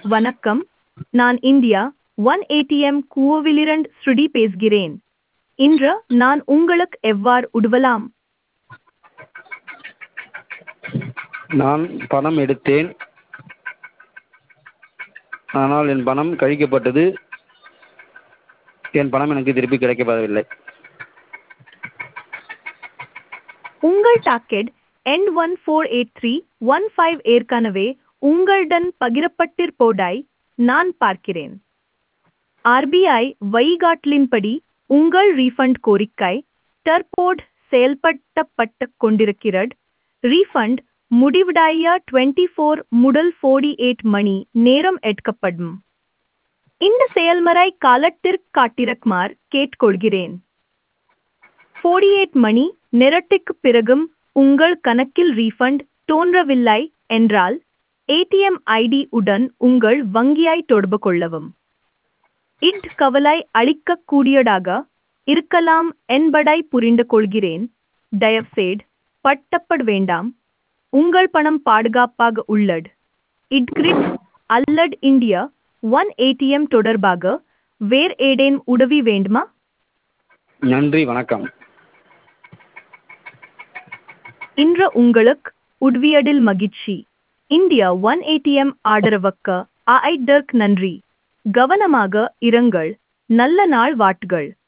வணக்கம் நான் India one ATM கூவவிலிரண்ட் ஸ்ருடி பேசுகிறேன் இன்று நான் உங்களுக்கு எவ்வாறு உதவலாம் நான் பணம் எடுத்தேன் ஆனால் என் பணம் கழிக்கப்பட்டது என் பணம் எனக்கு திருப்பி கிடைக்கப்பெறவில்லை உங்கள் டாக்கெட் எண் one four eight three one five ஏற்கனவே உங்களுடன் பகிரப்பட்டிருப்போதாய் நான் பார்க்கிறேன் ஆர்பிஐ வழிகாட்டலின்படி உங்கள் ரீஃபண்ட் கோரிக்கை தற்போது செயல்படுத்தப்பட்டு கொண்டிருக்கிறது ரீஃபண்ட் முடிவடைய டுவெண்ட்டி ஃபோர் முதல் ஃபோர்டி எயிட் மணி நேரம் எடுக்கப்படும் இந்த செயல்முறை காலத்திற்கு காட்டிருக்குமாறு கேட்டுக்கொள்கிறேன் ஃபோர்டி எயிட் மணி நேரத்திற்குப் பிறகும் உங்கள் கணக்கில் ரீஃபண்ட் தோன்றவில்லை என்றால் ஏடிஎம் ஐடி உடன் உங்கள் வங்கியை தொடர்பு கொள்ளவும் இட் கவலை அளிக்கக்கூடியதாக இருக்கலாம் என்பதை புரிந்து கொள்கிறேன் தயவுசெய்து பட்டப்பட வேண்டாம் உங்கள் பணம் பாதுகாப்பாக உள்ளது இட்கிரிட் அல்லது இந்தியா ஒன் ஏடிஎம் தொடர்பாக வேறு ஏதேனும் உதவி வேண்டுமா நன்றி வணக்கம் இன்று உங்களுக்கு உதவியதில் மகிழ்ச்சி இந்தியா ஒன் ஏடிஎம் ஆதரவுக்கு ஆய்டர்க் நன்றி கவனமாக இருங்கள் நல்ல நாள் வாட்டுகள்